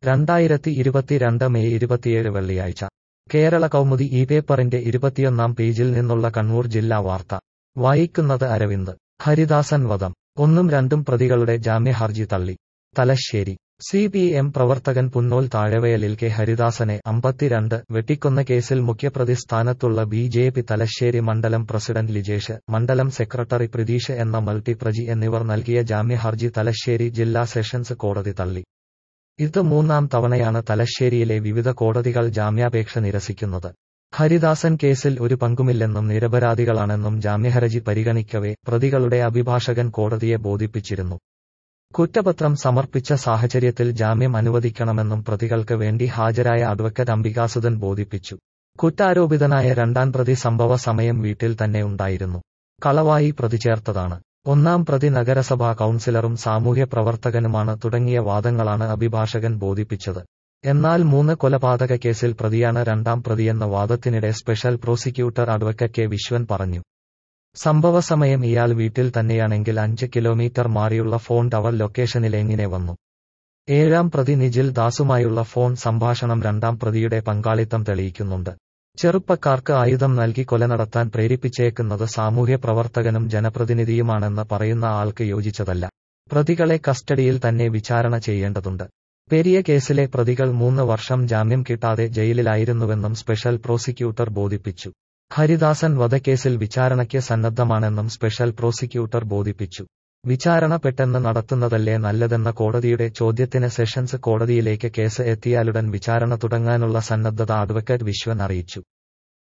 രണ്ടായിരത്തി ഇരുപത്തിരണ്ട് മെയ് ഇരുപത്തിയേഴ് വെള്ളിയാഴ്ച കേരള കൗമുദി ഈ പേപ്പറിന്റെ ഇരുപത്തിയൊന്നാം പേജിൽ നിന്നുള്ള കണ്ണൂർ ജില്ലാ വാർത്ത വായിക്കുന്നത് അരവിന്ദ് ഹരിദാസൻ വധം ഒന്നും രണ്ടും പ്രതികളുടെ ജാമ്യഹർജി തള്ളി തലശ്ശേരി സി പി എം പ്രവർത്തകൻ പുന്നോൽ താഴവയലിൽ കെ ഹരിദാസനെ അമ്പത്തിരണ്ട് വെട്ടിക്കൊന്ന കേസിൽ മുഖ്യപ്രതി സ്ഥാനത്തുള്ള ബി ജെ പി തലശ്ശേരി മണ്ഡലം പ്രസിഡന്റ് ലിജേഷ് മണ്ഡലം സെക്രട്ടറി പ്രതീഷ് എന്ന മൾട്ടി പ്രജി എന്നിവർ നൽകിയ ജാമ്യഹർജി തലശ്ശേരി ജില്ലാ സെഷൻസ് കോടതി തള്ളി ഇത് മൂന്നാം തവണയാണ് തലശ്ശേരിയിലെ വിവിധ കോടതികൾ ജാമ്യാപേക്ഷ നിരസിക്കുന്നത് ഹരിദാസൻ കേസിൽ ഒരു പങ്കുമില്ലെന്നും നിരപരാധികളാണെന്നും ജാമ്യഹർജി പരിഗണിക്കവേ പ്രതികളുടെ അഭിഭാഷകൻ കോടതിയെ ബോധിപ്പിച്ചിരുന്നു കുറ്റപത്രം സമർപ്പിച്ച സാഹചര്യത്തിൽ ജാമ്യം അനുവദിക്കണമെന്നും പ്രതികൾക്ക് വേണ്ടി ഹാജരായ അഡ്വക്കറ്റ് അംബികാസുധൻ ബോധിപ്പിച്ചു കുറ്റാരോപിതനായ രണ്ടാം പ്രതി സംഭവ സമയം വീട്ടിൽ തന്നെ ഉണ്ടായിരുന്നു കളവായി പ്രതി ചേർത്തതാണ് ഒന്നാം പ്രതി നഗരസഭാ കൌൺസിലറും സാമൂഹ്യ പ്രവർത്തകനുമാണ് തുടങ്ങിയ വാദങ്ങളാണ് അഭിഭാഷകൻ ബോധിപ്പിച്ചത് എന്നാൽ മൂന്ന് കൊലപാതക കേസിൽ പ്രതിയാണ് രണ്ടാം പ്രതിയെന്ന വാദത്തിനിടെ special prosecutor advocate K Viswan പറഞ്ഞു സംഭവ സമയം ഇയാൾ വീട്ടിൽ തന്നെയാണെങ്കിൽ അഞ്ച് കിലോമീറ്റർ മാറിയുള്ള ഫോൺ ടവർ ലൊക്കേഷനിൽ എങ്ങനെ വന്നു ഏഴാം പ്രതി നിജിൽ ദാസുമായുള്ള ഫോൺ സംഭാഷണം രണ്ടാം പ്രതിയുടെ പങ്കാളിത്തം തെളിയിക്കുന്നുണ്ട് ചെറുപ്പക്കാർക്ക് ആയുധം നൽകി കൊല നടത്താൻ പ്രേരിപ്പിച്ചേക്കുന്നത് സാമൂഹ്യ പ്രവർത്തകനും ജനപ്രതിനിധിയുമാണെന്ന് പറയുന്ന ആൾക്ക് യോജിച്ചതല്ല പ്രതികളെ കസ്റ്റഡിയിൽ തന്നെ വിചാരണ ചെയ്യേണ്ടതുണ്ട് പെരിയ കേസിലെ പ്രതികൾ മൂന്ന് വർഷം ജാമ്യം കിട്ടാതെ ജയിലിലായിരുന്നുവെന്നും സ്പെഷ്യൽ പ്രോസിക്യൂട്ടർ ബോധിപ്പിച്ചു ഹരിദാസൻ വധക്കേസിൽ വിചാരണയ്ക്ക് സന്നദ്ധമാണെന്നും സ്പെഷ്യൽ പ്രോസിക്യൂട്ടർ ബോധിപ്പിച്ചു വിചാരണ പെട്ടെന്ന് നടത്തുന്നതല്ലേ നല്ലതെന്ന കോടതിയുടെ ചോദ്യത്തിന് സെഷൻസ് കോടതിയിലേക്ക് കേസ് എത്തിയാലുടൻ വിചാരണ തുടങ്ങാനുള്ള സന്നദ്ധത അഡ്വക്കറ്റ് വിശ്വൻ അറിയിച്ചു